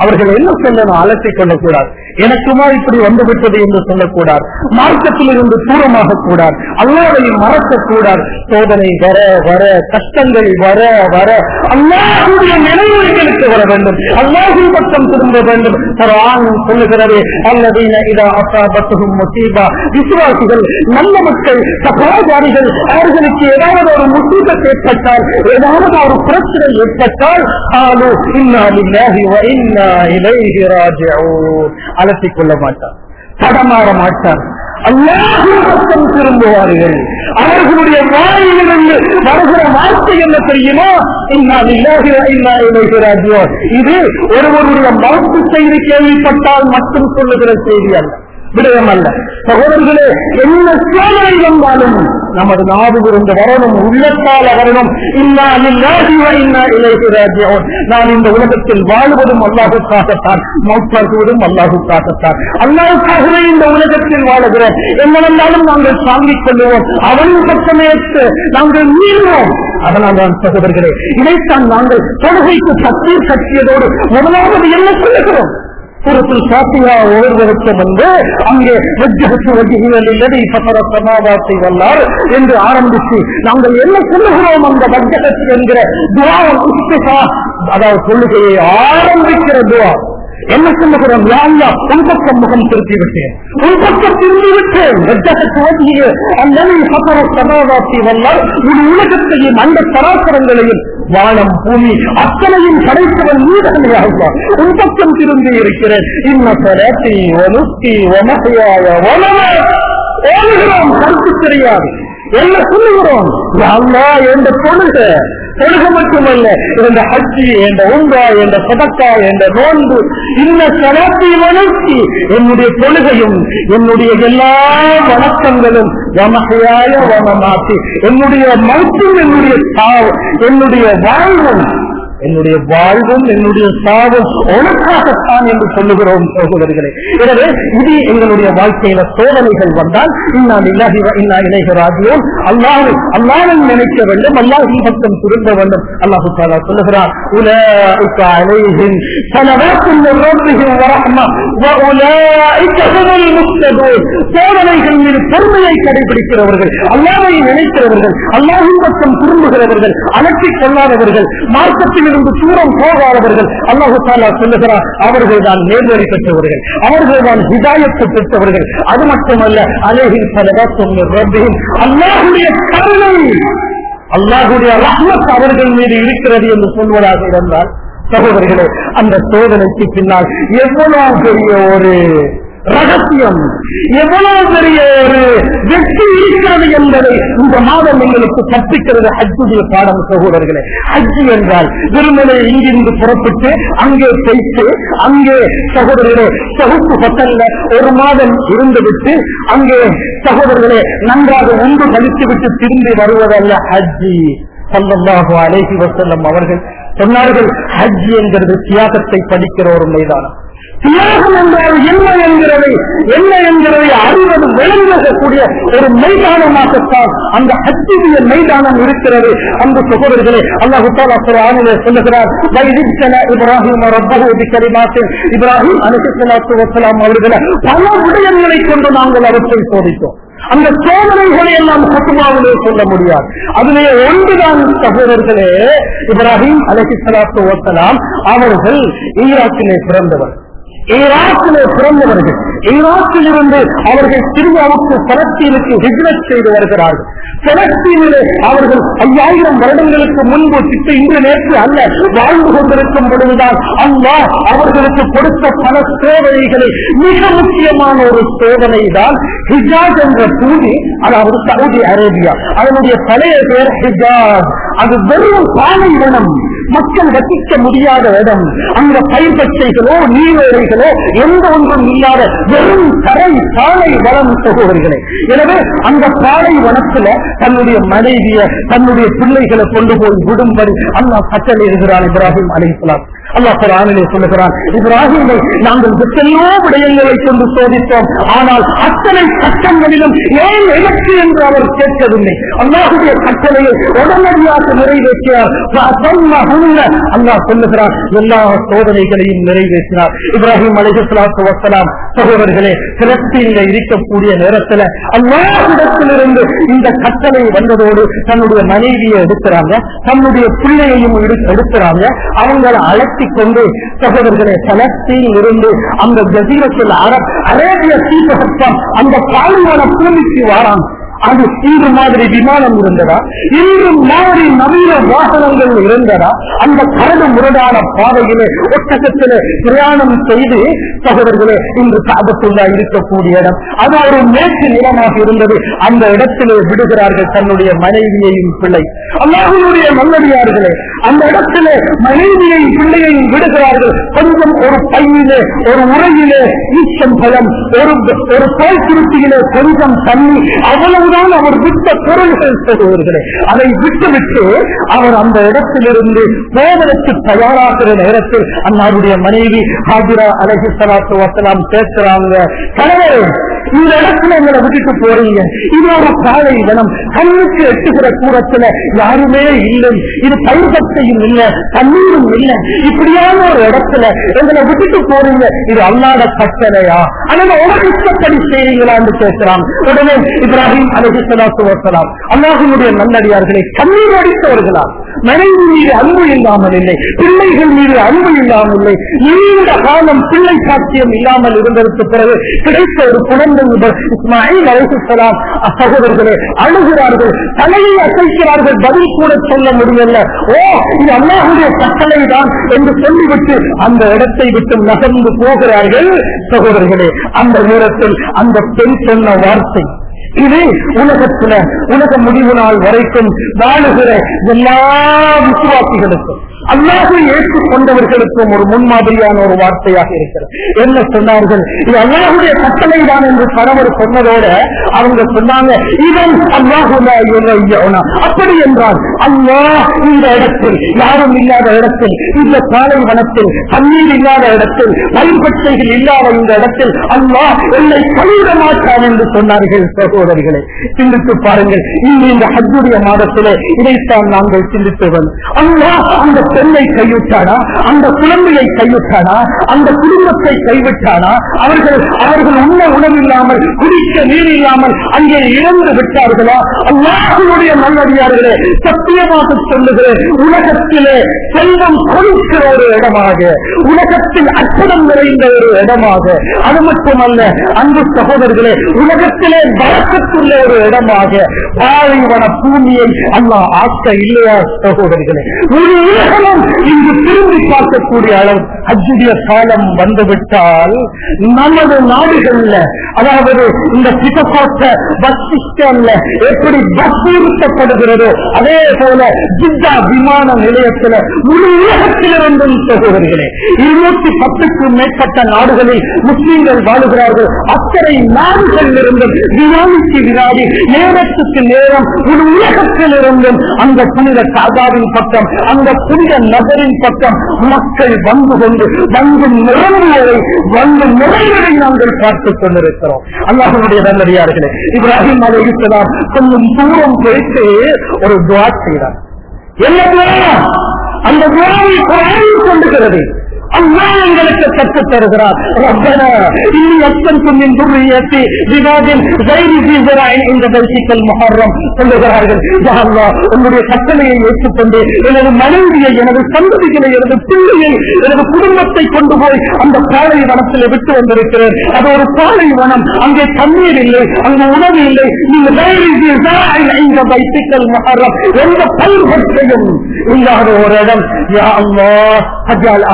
Speaker 1: அவர்கள் என்ன சொல்லணும் அலட்டிக் கொள்ளக்கூடாது எனக்குமா இப்படி வந்துவிட்டது என்று சொல்லக்கூடாது மார்க்கத்தில் இருந்து தூரமாக கூடாது அல்லாவை மறக்கக்கூடாது சோதனை வர வர கஷ்டங்கள் வர வர அல்லாஹுடைய நினைவுகளுக்கு வர வேண்டும் அல்லாஹின் பக்கம் திரும்ப வேண்டும் குர்ஆன் சொல்லுகிறது அல்லதீன இதா அசாபத்துஹும் முசீபா விசுவாசிகள் நல்ல மக்கள் சகோதரிகள் அவர்களுக்கு ஏதாவது ஒரு முசீபத் ஏற்பட்டால் ஏதாவது ஒரு பிரச்சனை ஏற்பட்டால் ஆலு இன்னா லில்லாஹி வ இன்னா இலைஹி ராஜிஊன் அலட்டிக் கொள்ள மாட்டார் தடமாற மாட்டார் அல்லாஹின் பக்கம் திரும்புவார்கள் அவர்களுடைய வாயிலிருந்து வருகிற வார்த்தை என்ன தெரியுமா இன்னா லில்லாஹி வ இன்னா இலைஹி ராஜிஊன் இது ஒருவருடைய மௌத்து செய்தி கேள்விப்பட்டால் மட்டும் சொல்லுகிற செய்தி அல்ல விடயம் அல்ல சகோதரர்களே என்ன சோதனை வந்தாலும் நமது நாடு இருந்து வரணும் உள்ளத்தால் வரணும் இன்னா லில்லாஹி வ இன்னா இலைஹி ராஜிஊன் நான் இந்த உலகத்தில் வாழ்வதும் அல்லாஹுக்காகத்தான் மௌத்தாக்குவதும் அல்லாஹுக்காகத்தான் அல்லாஹுக்காகவே இந்த உலகத்தில் வாழுகிறேன் என்னவென்றாலும் நாங்கள் தாங்கிக் கொள்ளுவோம் அவனின் பக்கமேற்று நாங்கள் மீறுவோம் அதனால் தான் சகோதரர்களே இதைத்தான் நாங்கள் தொழுகைக்கு சத்தீர் கட்டியதோடு முதலாவது என்ன சொல்லுகிறோம் சூரத்தில் சாத்தியா ஓடுவதற்கு முன்பு அங்கே வஜ்ஜகத்து வஜ்ஜிகள் இல்லதை பத்தர சமாதாத்தை வல்லார் என்று ஆரம்பித்து நாங்கள் என்ன சொல்லுகிறோம் அந்த வஜ்ஜகத்து என்கிற துவாவல் உஸ்திகா அதாவது சொல்லுகையை ஆரம்பிக்கிற துவா என்ன சொல்லுகிறோம் யாழ்லா உன் பக்கம் முகம் திருப்பி விட்டேன் உன் பக்கம் திரும்பி விட்டேன் வஜ்ஜகத்து வஜ்ஜிய அல்லது பத்தர சமாதாத்தை வல்லார் ஒரு உலகத்தையும் அந்த சராசரங்களையும் வானம் பூமி அத்தனையும் படைத்தவன் நீதனையாக உன் பக்கம் திரும்பி இருக்கிறேன் இன்ன சரத்தி ஒனுக்கி ஒமகையாய ஒனமே ஓடுகிறோம் கருத்து தெரியாது என்ன சொல்லுகிறோம் அல்லா என்ற தொழுக தொழுக மட்டுமல்ல இந்த ஹஜ்ஜி என்ற உங்கா என்ற சதக்கா என்ற நோன்பு இந்த சரத்தை வளர்ச்சி என்னுடைய தொழுகையும் என்னுடைய எல்லா வணக்கங்களும் வமகையாய வனமாற்றி என்னுடைய மௌத்தும் என்னுடைய சாவு என்னுடைய வாழ்வும் என்னுடைய வாழ்வும் என்னுடைய சாவும் உனக்காகத்தான் என்று சொல்லுகிறோம் சகோதரிகளே எனவே இது எங்களுடைய வாழ்க்கையில சோதனைகள் வந்தால் இன்னா இல்லாஹி இன்னா இணைக ராஜ்யம் அல்லாஹ் அல்லாஹை நினைக்க வேண்டும் அல்லாஹின் பக்கம் திரும்ப வேண்டும் அல்லாஹு தாலா சொல்லுகிறார் உலக அலைஹிம் சலவாத்தும் ரப்பிஹிம் வரஹ்மா وأولئك هم المهتدون சோதனைகள் மீது பொறுமையை கடைபிடிக்கிறவர்கள் அல்லாவை நினைக்கிறவர்கள் அல்லாஹின் பக்கம் திரும்புகிறவர்கள் அலட்டிக் கொள்ளாதவர்கள் மார்க்கத்தில் இருந்து தூரம் போகாதவர்கள் அல்லாஹு தாலா சொல்லுகிறார் அவர்கள் தான் நேர்வழி பெற்றவர்கள் அவர்கள் தான் ஹிதாயத்து பெற்றவர்கள் அது மட்டுமல்ல அலேஹின் சலவாத்தும் ரப்பிஹிம் அல்லாஹுடைய கருணை அல்லாஹுடைய ரஹ்மத் அவர்கள் மீது இருக்கிறது என்று சொல்வதாக இருந்தால் சகோதரர்களே அந்த சோதனைக்கு பின்னால் எவ்வளவு பெரிய ஒரு ரகசியம் எவ்வளவு பெரிய ஒரு வெற்றி இருக்கிறது என்பதை இந்த மாதம் எங்களுக்கு கற்பிக்கிறது ஹஜ்ஜுடைய பாடம் சகோதரர்களே ஹஜ்ஜு என்றால் வெறுமனை இங்கிருந்து புறப்பட்டு அங்கே போய்த்து அங்கே சகோதரர்களே சகுப்பு பட்டல்ல ஒரு மாதம் இருந்துவிட்டு அங்கே சகோதரர்களே நன்றாக உண்டு கழித்து விட்டு திரும்பி வருவதல்ல ஹஜ்ஜி சல்லல்லாஹு அலைஹி வஸல்லம் அவர்கள் சொன்னார்கள் ஹஜ் என்கிறது தியாகத்தை படிக்கிற ஒரு மைதானம் தியாகம் என்றால் என்ன என்கிறதை என்ன என்கிறதை அறிவது விளங்கக்கூடிய ஒரு மைதானமாகத்தான் அந்த ஹஜ்ஜுடைய மைதானம் இருக்கிறது அந்த சகோதரர்களே அல்லாஹு தாலா குர்ஆனிலே சொல்லுகிறார் வைதிக்கன இப்ராஹிம் ரப்பஹு பிகலிமாத்தின் இப்ராஹிம் அலைஹிஸ்ஸலாத்து வஸ்ஸலாம் அவர்களை பல விடயங்களை கொண்டு நாங்கள் அவற்றை சோதித்தோம் அந்த சோதனைகளை எல்லாம் குத்துமாவிலே சொல்ல முடியாது அதிலே ஒன்றுதான் சகோதரர்களே இப்ராஹிம் அலஹிஸ்லாத்து வசலாம் அவர்கள் ஈராக்கிலே பிறந்தவர் ஈராக்கிலே பிறந்தவர்கள் ஈராக்கில் இருந்து அவர்கள் சிரியாவுக்கு பலஸ்தீனுக்கு ஹிஜ்ரத் செய்து வருகிறார்கள் பலஸ்தீனிலே அவர்கள் ஐயாயிரம் வருடங்களுக்கு முன்பு சித்த இன்று நேற்று அல்ல வாழ்ந்து கொண்டிருக்கும் பொழுதுதான் அல்லாஹ் அவர்களுக்கு கொடுத்த பல சோதனைகளை மிக முக்கியமான ஒரு சோதனை தான் ஹிஜாஸ் என்ற பூமி அதாவது சவுதி அரேபியா அதனுடைய பழைய பெயர் ஹிஜாஸ் அது வெறும் பாலைவனம் மக்கள் வசிக்க முடியாத இடம் அங்க பயிர் பச்சைகளோ நீரோடைகளோ எந்த ஒன்றும் இல்லாத வெறும் தரை பாலை வளம் சகோதரிகளே எனவே அந்த பாலை வனத்துல தன்னுடைய மனைவிய தன்னுடைய பிள்ளைகளை கொண்டு போய் விடும்படி அல்லாஹ் கட்டளை இருக்கிறான் இப்ராஹிம் அலைஹிஸ்ஸலாம் அல்லாஹ் குர்ஆனிலே சொல்லுகிறான் இப்ராஹிமை நாங்கள் எத்தனையோ விடயங்களை கொண்டு சோதித்தோம் ஆனால் அத்தனை சட்டங்களிலும் ஏன் எனக்கு என்று அவர் கேட்கவில்லை அல்லாஹுடைய கட்டளையை உடனடியாக நிறைவேற்றினார் அல்லாஹ் சொல்லுகிறார் எல்லா சோதனைகளையும் நிறைவேற்றினார் இப்ராஹிம் அலிஹலாத்து வசலாம் சகோதரர்களே பிலஸ்தீனில இருக்கக்கூடிய நேரத்தில் அல்லாஹிடத்திலிருந்து இந்த கட்டளை வந்ததோடு தன்னுடைய மனைவியை எடுக்கிறாங்க தன்னுடைய பிள்ளையையும் எடு- எடுக்கிறாங்க அவங்களை அழைத்துக் கொண்டு சகோதரர்களே பலஸ்தீனில் இருந்து அந்த ஜசீரத்தில் அரப் அரேபிய தீபகற்பம் அந்த பாலைவன பூமிக்கு வாராங்க அது இன்று மாதிரி விமானம் இருந்ததா இன்று மாதிரி நவீன வாகனங்கள் இருந்ததா அந்த கரடு முரடான பாதையிலே ஒட்டகத்திலே பிரயாணம் செய்து சகோதரர்களே இன்று காபத்துள்ளா இருக்கக்கூடிய இடம் அது ஒரு மேற்கு நிலமாக இருந்தது அந்த இடத்திலே விடுகிறார்கள் தன்னுடைய மனைவியையும் பிள்ளை அல்லாஹுடைய நல்லடியார்களே அந்த இடத்திலே மனைவியையும் பிள்ளையையும் விடுகிறார்கள் கொஞ்சம் ஒரு பையிலே ஒரு உரையிலே ஈச்சம் பழம் ஒரு ஒரு தோல் திருப்தியிலே கொஞ்சம் தண்ணி அவ்வளவுதான் அவர் விட்ட பொருள்கள் சொல்லுவார்களே அதை விட்டுவிட்டு அவர் அந்த இடத்திலிருந்து போவதற்கு தயாராகிற நேரத்தில் அன்னாருடைய மனைவி ஹாஜிரா அலஹி சலாத்து வசலாம் பேசுறாங்க கணவரே இந்த இடத்துல எங்களை விட்டுட்டு போறீங்க இது ஒரு பாலை வனம் கண்ணுக்கு எட்டுகிற தூரத்துல யாருமே இல்லை இது பயிர்பத்தையும் இல்லை தண்ணீரும் இல்லை இப்படியான ஒரு இடத்துல எங்களை விட்டுட்டு போறீங்க இது அல்லாத கட்டளையா ஆனால் உனக்கு இஷ்டப்படி செய்றீங்களான்னு பேசுறான் உடனே இப்ராஹிம் அலஹி சலாத்து வசலாம் அல்லாஹினுடைய நல்லடியார்களை கண்ணீர் அடித்தவர்களா மனைவி மீது அன்பு இல்லாமல் இல்லை பிள்ளைகள் மீது அன்பு இல்லாமல் இல்லை நீண்ட காலம் பிள்ளை சாட்சியம் இல்லாமல் இருந்ததற்கு பிறகு கிடைத்த ஒரு குழந்தை இவர் இஸ்மாயில் அலைஹிஸ்ஸலாம் சகோதரர்களே அழுகிறார்கள் தலையை அசைக்கிறார்கள் பதில் கூட சொல்ல முடியல ஓ இது அல்லாஹுடைய கட்டளை தான் என்று சொல்லிவிட்டு அந்த இடத்தை விட்டு நகர்ந்து போகிறார்கள் சகோதரர்களே அந்த நேரத்தில் அந்த பெண் சொன்ன வார்த்தை இது உலகத்துல உலக முடிவு நாள் வரைக்கும் வாழுகிற எல்லா விசுவாசிகளுக்கும் அல்லாஹை ஏற்றுக் கொண்டவர்களுக்கும் ஒரு முன்மாதிரியான ஒரு வார்த்தையாக இருக்கிறது என்ன சொன்னார்கள் இது அல்லாஹுடைய கட்டளை தான் என்று கணவர் சொன்னதோட அவங்க சொன்னாங்க இதன் அல்லாஹுனா அப்படி என்றால் அல்லாஹ் இந்த இடத்தில் யாரும் இல்லாத இடத்தில் இந்த பாலை வனத்தில் தண்ணீர் இல்லாத இடத்தில் பயிர்பட்டைகள் இல்லாத இந்த இடத்தில் அல்லாஹ் என்னை கைவிட மாட்டான் என்று சொன்னார்கள் சகோதரிகளை சிந்தித்து பாருங்கள் இன்று இந்த ஹஜ்ஜுடைய மாதத்திலே இதைத்தான் நாங்கள் சிந்தித்தவன் அல்லாஹ் அந்த பெண்ணை கைவிட்டானா அந்த குழந்தையை கைவிட்டானா அந்த குடும்பத்தை கைவிட்டானா அவர்கள் அவர்கள் உண்ண உணவில்லாமல் குடிக்க நீர் இல்லாமல் அங்கே இழந்து விட்டார்களா அல்லாஹனுடைய நல்லடியார்களே சத்தியமாக சொல்லுகிறேன் உலகத்திலே செல்வம் கொடுக்கிற ஒரு இடமாக உலகத்தில் அற்புதம் நிறைந்த ஒரு இடமாக அது மட்டுமல்ல அன்பு சகோதரர்களே உலகத்திலே வழக்கத்துள்ள ஒரு இடமாக பாலைவன பூமியை அல்லாஹ் ஆக்க இல்லையா சகோதரிகளே ஒரு உலகமும் இங்கு திரும்பி பார்க்கக்கூடிய அளவு அஜுடைய காலம் வந்துவிட்டால் நமது நாடுகள்ல அதாவது இந்த சிட்டக்கோட்ட பஸ் சிஸ்டம்ல எப்படி பஸ் நிறுத்தப்படுகிறதோ அதே போல ஜித்தா விமான நிலையத்தில் முழு உலகத்திலிருந்தும் சகோதரிகளே இருநூத்தி பத்துக்கு மேற்பட்ட நாடுகளில் முஸ்லீம்கள் வாழுகிறார்கள் அத்தனை நாடுகளில் இருந்தும் வினாடிக்கு வினாடி நேரத்துக்கு நேரம் ஒரு உலகத்தில் இருந்தும் அந்த புனித காதாவின் பக்கம் அந்த புனித நகரின் பக்கம் மக்கள் வந்து கொண்டு வந்து நிரம்பியதை வந்து நிறைவதை நாங்கள் பார்த்துக் கொண்டிருக்கிறோம் அல்லாஹனுடைய நல்லடியார்களே இப்ராஹிம் அலை இருக்கலாம் கொஞ்சம் தூரம் போயிட்டு ஒரு துவா செய்தார் என்ன துவா? அந்த துவாவை குரான் கொண்டுகிறது அல்லாஹ் எங்களுக்கு கற்றுத் தருகிறார் ரப்பனா இன்னி அஸ்கன்தும் மின் துர்ரியத்தி விவாதின் கைரி ஜீசராயின் இந்த பைசிக்கல் முஹர்ரம் சொல்லுகிறார்கள் யா அல்லாஹ் உன்னுடைய கட்டளையை ஏற்றுக்கொண்டு எனது மனைவியை எனது சந்ததிகளை எனது பிள்ளையை எனது குடும்பத்தை கொண்டு போய் அந்த பாலை வனத்தில் விட்டு வந்திருக்கிறேன் அது ஒரு பாலை வனம் அங்கே தண்ணீர் இல்லை அங்கு உணவு இல்லை நீங்க கைரி ஜீசராயின் இந்த பைசிக்கல் முஹர்ரம் எந்த பல்வற்றையும் இல்லாத ஒரு இடம் யா அல்லாஹ் ஹஜால் அஃபிதத்தன்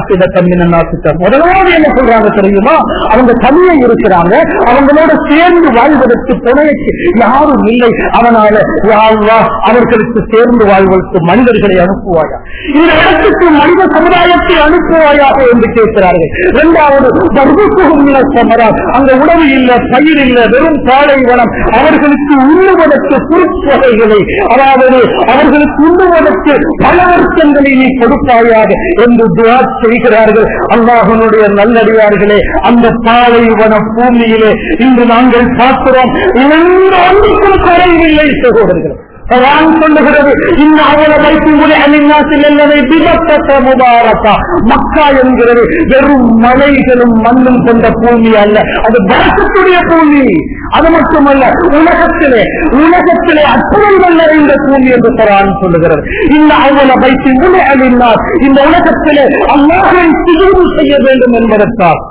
Speaker 1: மின்னநாசித்தர் முதலாவது என்ன சொல்றாங்க தெரியுமா அவங்க தனியே இருக்கிறாங்க அவங்களோட சேர்ந்து வாழ்வதற்கு துணைக்கு யாரும் இல்லை அதனால யா அல்லாஹ், அவர்களுக்கு சேர்ந்து வாழ்வதற்கு மனிதர்களை அனுப்புவாயா இந்த இடத்துக்கு மனித சமுதாயத்தை அனுப்புவாயாக என்று கேட்கிறார்கள் இரண்டாவது தர்மசுகம் சமரா அங்க உணவு இல்ல பயிர் இல்ல வெறும் பாலைவனம் அவர்களுக்கு உண்ணுவதற்கு பொருட்வகைகளை அதாவது அவர்களுக்கு உண்ணுவதற்கு பல வருஷங்களை நீ கொடுப்பாயாக என்று துவா செய்கிறார்கள் அல்லாஹனுடைய நல்லடியார்களே அந்த பாலைவன பூமியிலே இன்று நாங்கள் பார்க்கிறோம் எந்த ஒன்றுக்கும் குறைவில்லை சகோதரர்கள் குர்ஆன் சொல்லுகிறது இன்ன அவல வைத்து முடி அலிநாசில் அல்லதை விபத்தத்த முபாரக்கா மக்கா என்கிறது வெறும் மலைகளும் மண்ணும் கொண்ட பூமி அல்ல அது பரக்கத்துடைய பூமி அது மட்டுமல்ல உலகத்திலே உலகத்திலே அற்புதங்கள் நிறைந்த பூமி என்று குரான் சொல்லுகிறது இந்த அவல வைத்து முடி அலிநாஸ் இந்த உலகத்திலே அல்லாஹை சிகிச்சை செய்ய வேண்டும் என்பதற்காக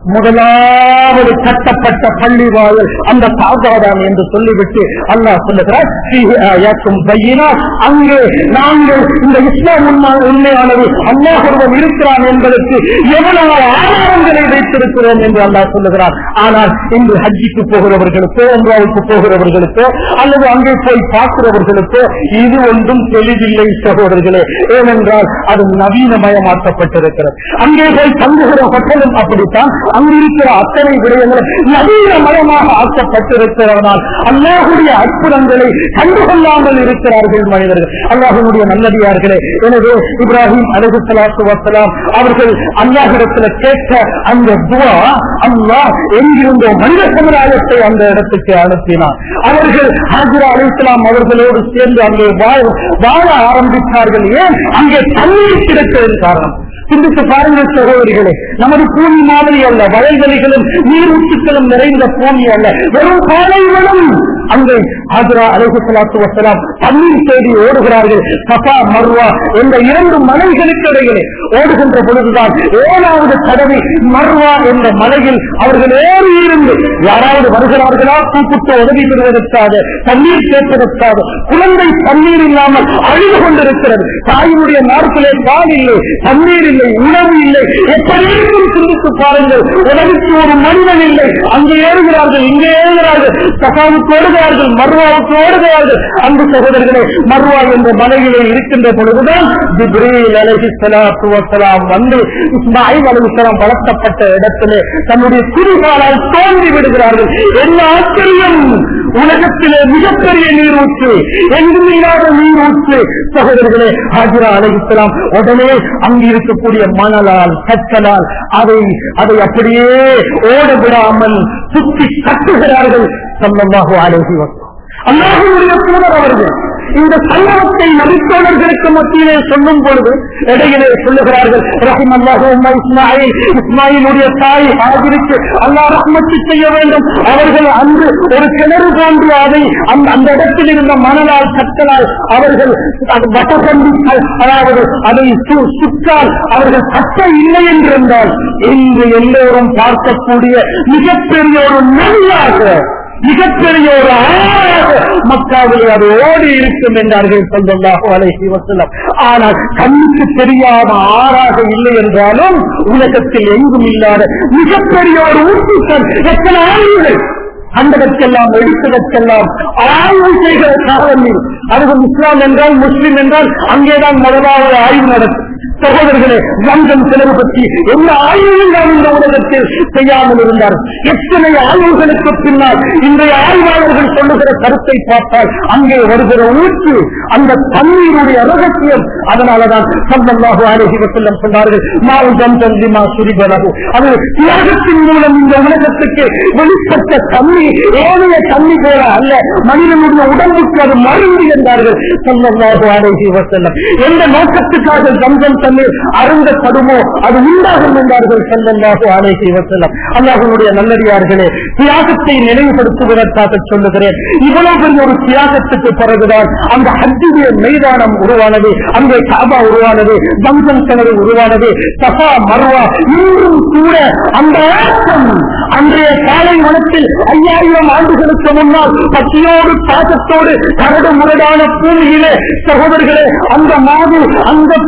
Speaker 1: முதலாவது கட்டப்பட்ட பள்ளி வாயில் அந்த சாதாதான் என்று சொல்லிவிட்டு அல்லாஹ் சொல்லுகிறார் "ஃபீஹி ஆயாத்தும் பையினாத்." அங்கே நாங்கள் இந்த இஸ்லாம் உண்மை- உண்மையானது அல்லாஹ் ஒருவன் இருக்கிறான் என்பதற்கு எவ்வளவு ஆதாரங்களை வைத்திருக்கிறோம் என்று அல்லாஹ் சொல்லுகிறார் ஆனால் இன்று ஹஜ்ஜிக்கு போகிறவர்களுக்கோ உம்ராவுக்கு போகிறவர்களுக்கோ அல்லது அங்கே போய் பார்க்கிறவர்களுக்கோ இது ஒன்றும் தெளிவில்லை சகோதரர்களே ஏனென்றால் அது நவீனமயமாக்கப்பட்டிருக்கிறது அங்கே போய் தங்குகிற ஹோட்டலும் அப்படித்தான் அங்கு இருக்கிற அத்தனை விடயங்களும் நவீனமயமாக ஆக்கப்பட்டிருக்கிறதனால் அல்லாஹுடைய அற்புதங்களை கண்டுகொள்ளாமல் இருக்கிறார்கள் மனிதர்கள் அல்லாஹனுடைய நல்லடியார்களே எனவே இப்ராஹிம் அலகு சலாத்து வசலாம் அவர்கள் அல்லாஹிடத்தில் கேட்ட அந்த துவா அல்லாஹ் எங்கிருந்தோ மனித சமுதாயத்தை அந்த இடத்துக்கு அனுப்பினார் அவர்கள் ஹாஜிரா அலிஸ்லாம் அவர்களோடு சேர்ந்து அங்கே வாழ வாழ ஆரம்பித்தார்கள் ஏன் அங்கே தண்ணீர் கிடைத்ததன் காரணம் சிந்தித்து பாருங்கள் சகோதரிகளே நமது பூமி மாதிரி அல்ல வயல்வெளிகளும் நீரூற்றுகளும் நிறைந்த பூமி அல்ல வெறும் பாலைவனம் அங்கே ஆஜரா அலைஹி ஸலாத்து வஸலாம் தண்ணீர் தேடி ஓடுகிறார்கள் சஃபா மர்வா என்ற இரண்டு மலைகளுக்கு இடையிலே ஓடுகின்ற பொழுதுதான் ஏழாவது தடவை மர்வா என்ற மலையில் அவர்கள் ஏறி இருந்து யாராவது வருகிறார்களா கூப்பிட்டு உதவி பெறுவதற்காக தண்ணீர் கேட்பதற்காக குழந்தை தண்ணீர் இல்லாமல் அழிந்து கொண்டிருக்கிறது தாயினுடைய நாட்களே பால் இல்லை தண்ணீர் இல்லை உணவு இல்லை எப்படி இருக்கும் சிந்தித்து பாருங்கள் உலகிற்கு ஒரு மனிதன் இல்லை அங்கே ஏறுகிறார்கள் இங்கே ஏறுகிறார்கள் சகாவுக்கு ஓடுகிறார்கள் மர்வாவுக்கு ஓடுகிறார்கள் அன்பு சகோதரர்களே மர்வா என்ற மலையிலே இருக்கின்ற பொழுதுதான் ஜிப்ரீல் அலைஹி ஸலாத்து வஸலாம் வந்து இஸ்மாயில் அலைஹிஸ்ஸலாம் வளர்க்கப்பட்ட இடத்திலே தன்னுடைய குறுகாலால் தோன்றி விடுகிறார்கள் என்ன ஆச்சரியம் உலகத்திலே மிகப்பெரிய நீரூற்று எங்கும் இல்லாத நீரூற்று சகோதரர்களே ஹாஜிரா அலைஹிஸ்ஸலாம் உடனே அங்கு இருக்கக்கூடிய மணலால் கற்களால் அதை அதை அப்படியே ஓட விடாமல் சுற்றி கட்டுகிறார்கள் சல்லல்லாஹு அலைஹி வஸல்லம் அல்லாஹுடைய தூதர் அவர்கள் இந்த சம்பவத்தை நபித்தோழர்களுக்கு மத்தியிலே சொல்லும் பொழுது இடையிலே சொல்லுகிறார்கள் ரஹிம் அல்லாஹு இஸ்மாயில் இஸ்மாயிலுடைய தாய் ஆஜிருக்கு அல்லாஹ் ரஹ்மத்து செய்ய வேண்டும் அவர்கள் அன்று ஒரு கிணறு போன்று அதை அந்த அந்த இடத்தில் இருந்த மணலால் கற்களால் அவர்கள் அது வட்டசந்தித்தால் அதாவது அதை சு- சுற்றால் அவர்கள் கட்ட இல்லை என்றிருந்தால் இன்று எல்லோரும் பார்க்கக்கூடிய மிகப்பெரிய ஒரு நெறியாக மிகப்பெரிய ஒரு ஆறாக மக்காவில் அது ஓடி இருக்கும் என்றார்கள் சொல்லல்லாஹு அலைஹி வஸல்லம் ஆனால் கண்ணுக்கு தெரியாத ஆறாக இல்லை என்றாலும் உலகத்தில் எங்கும் இல்லாத மிகப்பெரிய ஒரு ஊற்றுக்கள் எத்தனை ஆய்வுகள் கண்டதற்கெல்லாம் எடுத்ததற்கெல்லாம் ஆய்வு செய்கிற காரணம் அதுவும் இஸ்லாம் என்றால் முஸ்லிம் என்றால் அங்கேதான் முதலாவது ஆய்வு நடக்கும் சகோதரர்களே வஞ்சம் செலவு பற்றி எந்த ஆய்வையும் நாம் இந்த உலகத்தில் செய்யாமல் இருந்தார் எத்தனை ஆய்வுகளுக்கு பின்னால் இன்றைய ஆய்வாளர்கள் சொல்லுகிற கருத்தை பார்த்தால் அங்கே வருகிற ஊற்று அந்த தண்ணீருடைய ரகசியம் அதனாலதான் சல்லல்லாஹு அலைஹி வஸல்லம் சொன்னார்கள் மாவு ஜம்சம் லிமா சுரிபலகு அது தியாகத்தின் மூலம் இந்த உலகத்துக்கு வெளிப்பட்ட தண்ணி ஏனைய தண்ணி போல அல்ல மனிதனுடைய உடம்புக்கு அது மருந்து என்றார்கள் சல்லல்லாஹு அலைஹி வஸல்லம் எந்த நோக்கத்துக்காக ஜம்சம் தண்ணீர் அருந்தப்படுமோ அது உண்டாகும் என்றார்கள் சல்லல்லாஹு அலைஹி வஸல்லம் அல்லாஹ்வுடைய நல்லடியார்களே தியாகத்தை நினைவுபடுத்துவதற்காக சொல்லுகிறேன் இவ்வளவு பெரிய ஒரு தியாகத்துக்கு பிறகுதான் அந்த ஹஜ்ஜுடைய மைதானம் உருவானது அங்கே காபா உருவானது ஜம்சம் கிணறு உருவானது சஃபா மர்வா இன்றும் கூட அந்த ஆட்டம் அன்றைய காலை வனத்தில் ஐயாயிரம் ஆண்டுகளுக்கு முன்னால் பட்டியோடு பாசத்தோடு கரடு முரடான பூமியிலே சகோதரர்களே அந்த மாது அந்த பெண்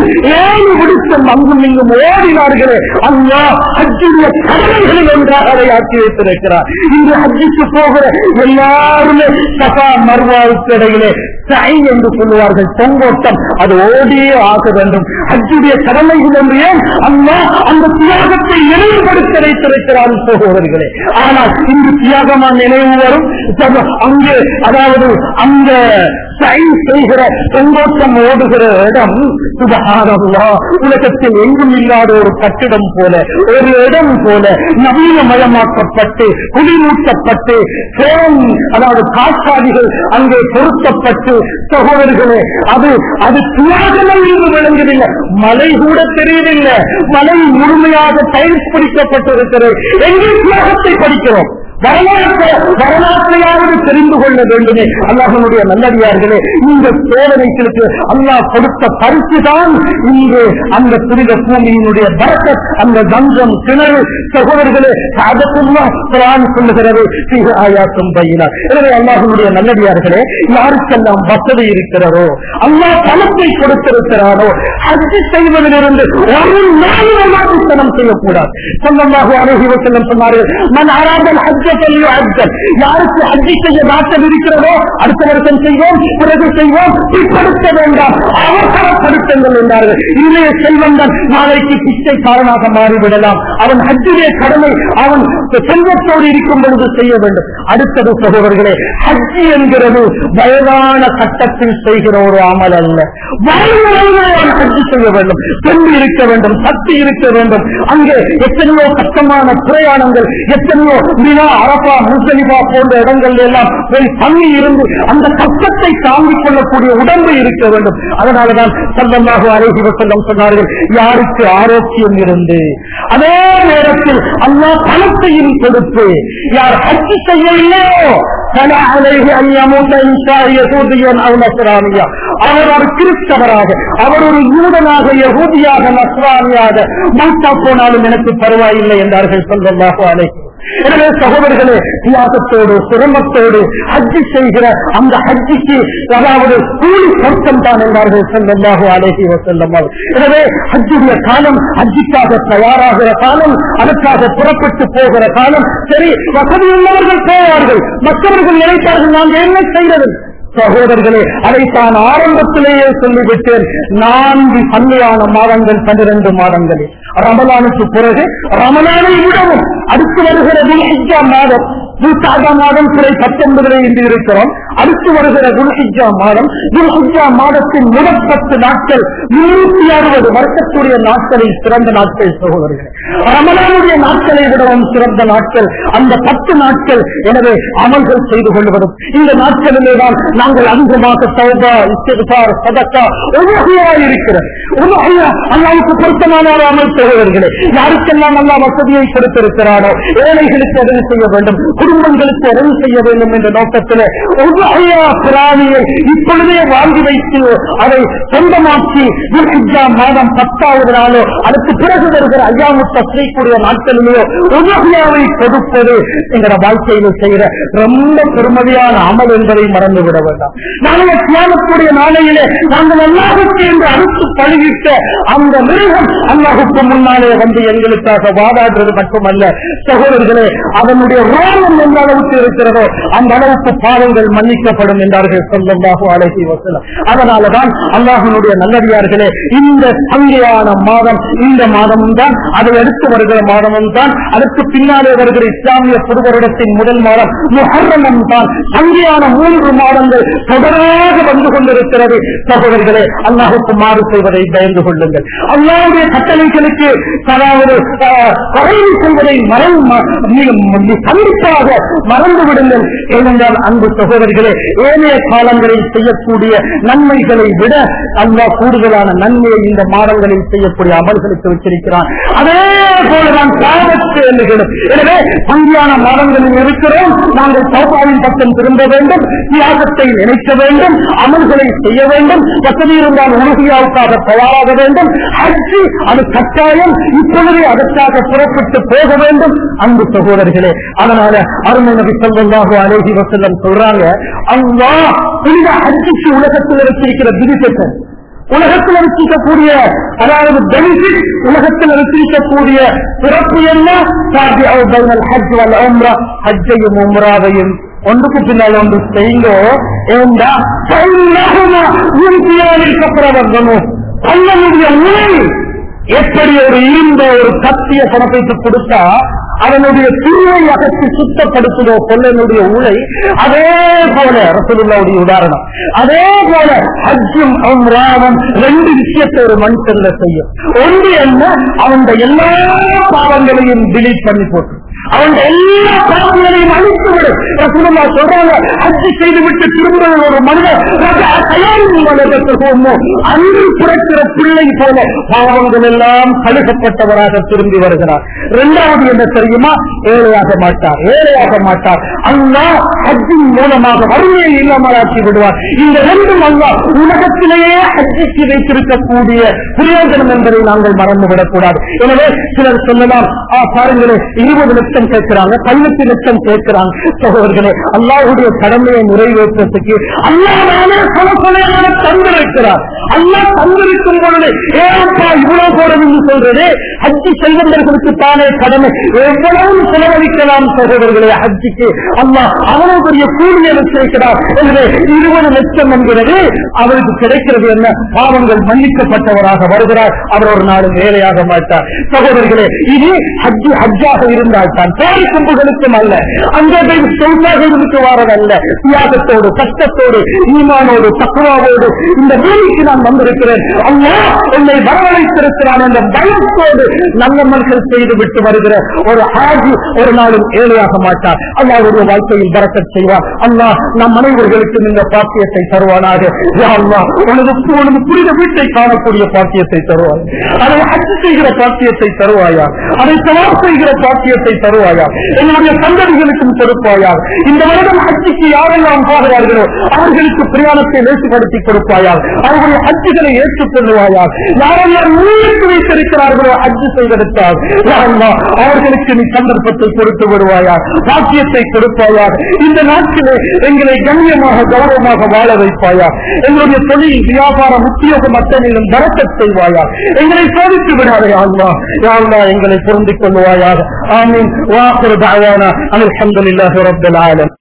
Speaker 1: ஏழு விடுத்தம் அங்கும் இங்கும் ஓடினார்களே அல்லா ஹஜ்ஜுடைய கடமைகளில் ஒன்றாக அதை ஆக்கி வைத்திருக்கிறார் இன்று ஹஜ்ஜுக்கு போகிற எல்லாருமே சகா மர்வாவுக்கு இடையிலே சை என்று சொல்லுவார்கள் தொங்கோட்டம் அது ஓடியே ஆக வேண்டும் ஹஜ்ஜுடைய கடமைகள் என்று ஏன் அல்லா அந்த தியாகத்தை நினைவுபடுத்த வைத்திருக்கிறார் சகோதரர்களே ஆனால் இந்த தியாகமா நினைவு வரும் சக- அங்கே அதாவது அந்த சை செய்கிற தொங்கோட்டம் ஓடுகிற இடம் சுபகாரம்லா உலகத்தில் எங்கும் இல்லாத ஒரு கட்டிடம் போல ஒரு இடம் போல நவீனமயமாக்கப்பட்டு குடிமூட்டப்பட்டு ஃபேன், அதாவது காற்றாடிகள் அங்கே பொருத்தப்பட்டு சகோதரர்களே அது அது தியாகங்கள் என்று விளங்குதில்லை மலை கூட தெரியவில்லை மலை முழுமையாக டைல்ஸ் பிடிக்கப்பட்டிருக்கிறது எங்கே தியாகத்தை படிக்கிறோம் வரலாற்று வரலாற்றையாவது தெரிந்து கொள்ள வேண்டுமே அல்லாஹனுடைய நல்லடியார்களே இந்த சோதனைகளுக்கு அல்லாஹ் கொடுத்த பரிசு தான் இன்று அந்த புனித பூமியினுடைய பரக்கத் அந்த கங்கம் கிணறு சகோதரர்களே அதற்குள்ளா குரான் சொல்லுகிறது சிக ஆயாத்தும் பையினார் எனவே அல்லாஹனுடைய நல்லடியார்களே யாருக்கெல்லாம் வசதி இருக்கிறதோ அல்லாஹ் பணத்தை கொடுத்திருக்கிறாரோ ஹஜ்ஜு செய்வதிலிருந்து ஒரு நாள் விமர்சனம் செய்யக்கூடாது சொல்லமாக அணுகி செல்லம் சொன்னார்கள் மன் ஆராதல் ஹஜ்ஜ சொல்லியோ ஹஜ்ஜல் யாருக்கு ஹஜ்ஜி செய்ய நாட்டம் இருக்கிறதோ அடுத்த வருஷம் செய்வோம் பிறகு செய்வோம் பிற்படுத்த வேண்டாம் அவசரப்படுத்துங்கள் என்றார்கள் இன்றைய செல்வந்தன் நாளைக்கு பிச்சைக்காரனாக மாறிவிடலாம் அவன் ஹஜ்ஜுடைய கடமை அவன் செல்வத்தோடு இருக்கும் பொழுது செய்ய வேண்டும் அடுத்தது சகோதரர்களே ஹஜ்ஜி என்கிறது வயதான கட்டத்தில் செய்கிற ஒரு அமல் அல்ல வயதான ஹஜ்ஜி செய்ய வேண்டும் பெண் இருக்க வேண்டும் சக்தி இருக்க வேண்டும் அங்கே எத்தனையோ கஷ்டமான பிரயாணங்கள் எத்தனையோ மினா அரபா முஸ்லிமா போன்ற இடங்கள் எல்லாம் போய் தண்ணி இருந்து அந்த கஷ்டத்தை தாங்கிக் கொள்ளக்கூடிய உடம்பு இருக்க வேண்டும் அதனாலதான் சல்லமாக அழகி வசல்லம் சொன்னார்கள் யாருக்கு ஆரோக்கியம் இருந்து அதே நேரத்தில் அல்லா பணத்தையும் கொடுத்து யார் ஹஜ்ஜி செய்யலையோ பல அழகி அந்நியமூட்ட யகூதியன் அவன் நஸ்ரானியா அவர் ஒரு கிறிஸ்தவராக அவர் ஒரு யூதனாக யகூதியாக நஸ்ரானியாக மௌத்தா போனாலும் எனக்கு பரவாயில்லை என்றார்கள் சொல்லமாக அழைக்கும் எனவே சகோதரர்களே தியாகத்தோடு சிரமத்தோடு ஹஜ்ஜி செய்கிற அந்த ஹஜ்ஜிக்கு அதாவது கூலி பொருத்தம் தான் என்றார்கள் செல்லமாக அழகி செல்லம் எனவே ஹஜ்ஜுடைய காலம் ஹஜ்ஜிக்காக தயாராகிற காலம் அதற்காக புறப்பட்டு போகிற காலம் சரி வசதியுள்ளவர்கள் போவார்கள் மற்றவர்கள் நினைத்தார்கள் நாங்கள் என்ன செய்வது சகோதரர்களே அதை தான் ஆரம்பத்திலேயே சொல்லிவிட்டேன் நான்கு கல்யாண மாதங்கள் பன்னிரண்டு மாதங்களில் ரமலானுக்கு பிறகு ரமலானை விடவும் அடுத்து வருகிற துல்ஹிஜா மாதம் துல்காதா மாதம் சிறை பத்தொன்பதிலே இன்று இருக்கிறோம் அடுத்து வருகிற துல்ஹிஜா மாதம் துல்ஹிஜா மாதத்தின் முதல் பத்து நாட்கள் முன்னூத்தி அறுபது வருஷத்துடைய நாட்களில் சிறந்த நாட்கள் சகோதரர்கள் ரமலானுடைய நாட்களை விடவும் சிறந்த நாட்கள் அந்த பத்து நாட்கள் எனவே அமல்கள் செய்து கொள்வதும் இந்த நாட்களிலே தான் நாங்கள் அதிகமாக சௌபா இஸ்திஃபார் சதக்கா உலகையா இருக்கிறது உலகையா அல்லாவுக்கு பொருத்தமான ஒரு அமல் சகோதரர்களே யாருக்கெல்லாம் நல்லா வசதியை கொடுத்திருக்கிறாரோ ஏழைகளுக்கு உதவி செய்ய வேண்டும் குடும்பங்களுக்கு உதவி செய்ய வேண்டும் என்ற நோக்கத்தில் உலகையா பிராணியை இப்பொழுதே வாங்கி வைத்து அதை சொந்தமாக்கி துல்ஹிஜ்ஜா மாதம் பத்தாவது நாளோ அதுக்கு பிறகு வருகிற ஐயாமு தஸ்ரீக்குரிய நாட்களிலேயோ உலகையாவை கொடுப்பது என்கிற வாழ்க்கையில செய்கிற ரொம்ப பெருமதியான அமல் என்பதை மறந்து விட வேண்டாம் நாங்கள் தியானத்துடைய நாளையிலே நாங்கள் அல்லாஹுக்கு என்று அறுத்து பழகிட்ட அந்த மிருகம் அல்லாஹுக்கு முன்னாலே வந்து எங்களுக்காக வாதாடுறது மட்டுமல்ல சகோதரர்களே அதனுடைய ரோமம் எந்த அளவுக்கு இருக்கிறதோ அந்த அளவுக்கு பாவங்கள் மன்னிக்கப்படும் என்றார்கள் சொல்லமாக அழகி வசலம் அதனாலதான் அல்லாஹனுடைய நல்லடியார்களே இந்த சங்கையான மாதம் இந்த மாதமும் தான் அதை அடுத்து வருகிற மாதமும் தான் அதற்கு பின்னாலே வருகிற இஸ்லாமிய புது வருடத்தின் முதல் மாதம் முஹர்ரமும் தான் சங்கையான மூன்று மாதங்கள் தொடராக வந்து கொண்டிருக்கிறது சகோதரர்களே அல்லாஹுக்கு மாறு செய்வதை பயந்து கொள்ளுங்கள் அல்லாவுடைய கட்டளைகளுக்கு அதாவது ஆஹ், குறைவு செய்வதை மறந்து கண்டிப்பாக மறந்து விடுங்கள் ஏனென்றால் அன்பு சகோதரர்களே ஏனைய காலங்களில் செய்யக்கூடிய நன்மைகளை விட அல்லாஹ் கூடுதலான நன்மையை இந்த மாதங்களில் செய்யக்கூடிய அமல்களுக்கு வச்சிருக்கிறான் அதே போலதான் பாவத்து எண்ணுகளும் எனவே பங்கியான மாதங்களில் இருக்கிறோம் நாங்கள் சௌபாவின் பக்கம் திரும்ப வேண்டும் தியாகத்தை நினைக்க வேண்டும் அமல்களை செய்ய வேண்டும் வசதி இருந்தால் உலகியாவுக்காக தயாராக வேண்டும் ஹஜ்ஜி அது கட்டாயம் இப்பொழுதே அதற்காக புறப்பட்டு போக வேண்டும் அன்பு சகோதரர்களே அதனால அருமை நபி சொல்லமாக அழகி வசல்லம் சொல்றாங்க அல்லாஹ் புனித ஹஜ்ஜிக்கு உலகத்தில் வச்சிருக்கிற பிடித்தத்தை உலகத்தில் வச்சிருக்கக்கூடிய அதாவது பெனிஃபிட் உலகத்தில் வச்சிருக்கக்கூடிய சிறப்பு என்ன சாத்தியாவு பைனல் ஹஜ் வல் உம்ரா ஹஜ்ஜையும் உம்ராவையும் ஒன்றுக்கு பின்னால் ஒன்று செய்யுங்கோ ஏண்டா கப்புறவர்களும் கண்ணனுடைய உணவு எப்படி ஒரு இருந்த ஒரு கத்திய பணத்தை கொடுத்தா அதனுடைய துருவை அகற்றி சுத்தப்படுத்துதோ கொள்ளனுடைய உலை அதே போல ரசூலுல்லாவுடைய உதாரணம் அதே போல ஹஜ்ஜும் ராமம் ரெண்டு விஷயத்தை ஒரு மனுஷன்ல செய்யும் ஒன்று என்ன அவன் எல்லா பாவங்களையும் டிலீட் பண்ணி போட்டு அவன் எல்லா பாவங்களையும் அழித்து விடும் ரசூலுல்லா சொல்றாங்க ஹஜ்ஜு செய்துவிட்டு திரும்ப ஒரு மனிதர் அன்று பிறக்கிற பிள்ளை போல பாவங்கள் எல்லாம் கழுகப்பட்டவராக திரும்பி வருகிறார் இரண்டாவது என்ன தெரியுமா ஏழையாக மாட்டார் ஏழையாக மாட்டார் அல்லா ஹஜ்ஜின் மூலமாக வறுமையை இல்லாமலாக்கி விடுவார் இந்த ரெண்டும் அல்லா உலகத்திலேயே ஹஜ்ஜிக்கு வைத்திருக்கக்கூடிய பிரயோஜனம் என்பதை நாங்கள் மறந்துவிடக் கூடாது எனவே சிலர் சொல்லலாம் ஆ பாருங்களே இருபது லட்சம் கேட்கிறாங்க பதினெட்டு லட்சம் கேட்கிறாங்க சகோதரர்களே அல்லாஹுடைய கடமையை நிறைவேற்றத்துக்கு அல்லாதானே பல கொலையான தந்திருக்கிறார் அல்லா தந்திருக்கும் பொழுது ஏப்பா இவ்வளவு போறது என்று சொல்றது ஹஜ்ஜி செல்வந்தர்களுக்கு தானே கடமை எவ்வளவு செலவழிக்கலாம் சகோதரர்களே ஹஜ்ஜிக்கு அல்லா அவ்வளவு பெரிய கூலியை வச்சிருக்கிறார் எனவே இருபது லட்சம் என்கிறது அவருக்கு கிடைக்கிறது என்ன பாவங்கள் மன்னிக்கப்பட்டவராக வருகிறார் அவர் ஒரு நாளும் வேலையாக மாட்டார் சகோதரர்களே இது ஹஜ்ஜு ஹஜ்ஜாக இருந்தால் தான் பேரி கும்புகளுக்கும் அல்ல அந்த சொல்லாக இருந்து வாரதல்ல தியாகத்தோடு கஷ்டத்தோடு ஈமானோடு தக்குவாவோடு இந்த பூமிக்கு நான் வந்திருக்கிறேன் அல்லா என்னை வரவழைத்திருக்கிறான் என்ற பயத்தோடு நல்ல மனுஷன் செய்து விட்டு வருகிற ஒரு ஹாஜி ஒரு நாளும் ஏழையாக மாட்டார் அல்லாவுடைய வாழ்க்கையில் பறக்கச் செய்வார் அல்லாஹ் நம் அனைவர்களுக்கும் இந்த பாக்கியத்தை தருவானாக யா அல்லாஹ் உனது உனது புரித வீட்டை காணக்கூடிய பாக்கியத்தை தருவாய் அதை அச்சு செய்கிற பாக்கியத்தை தருவாயா அதை சவால் செய்கிற பாக்கியத்தை தருவாயா என்னுடைய சந்ததிகளுக்கும் கொடுப்பாயா இந்த வருடம் அச்சுக்கு யாரெல்லாம் போகிறார்களோ அவர்களுக்கு பிரயாணத்தை லேசுபடுத்தி கொடுப்பாயா அவர்களுடைய அச்சுகளை ஏற்றுக்கொள்வாயா யாரெல்லாம் முன்னிட்டு வைத்திருக்கிறார்களோ அச்சு செய்தெடுத்தால் யா அல்லாஹ், அவர்களுக்கு நீ சந்தர்ப்பத்தை கொடுத்து விடுவாயா பாக்கியத்தை கொடுப்பாயா இந்த நாட்டிலே எங்களை கண்ணியமாக கௌரவமாக வாழ வைப்பாயா எங்களுடைய தொழில் வியாபாரம் உத்தியோகம் அத்தனையிலும் பரக்கச் செய்வாயா எங்களை சோதித்து விடாதே அல்லா யாழ்லா எங்களை பொருந்திக் கொள்வாயாக ஆமீன் வாக்குறு தாவானா அல்ஹம்துலில்லாஹி ரப்பில் ஆலமீன்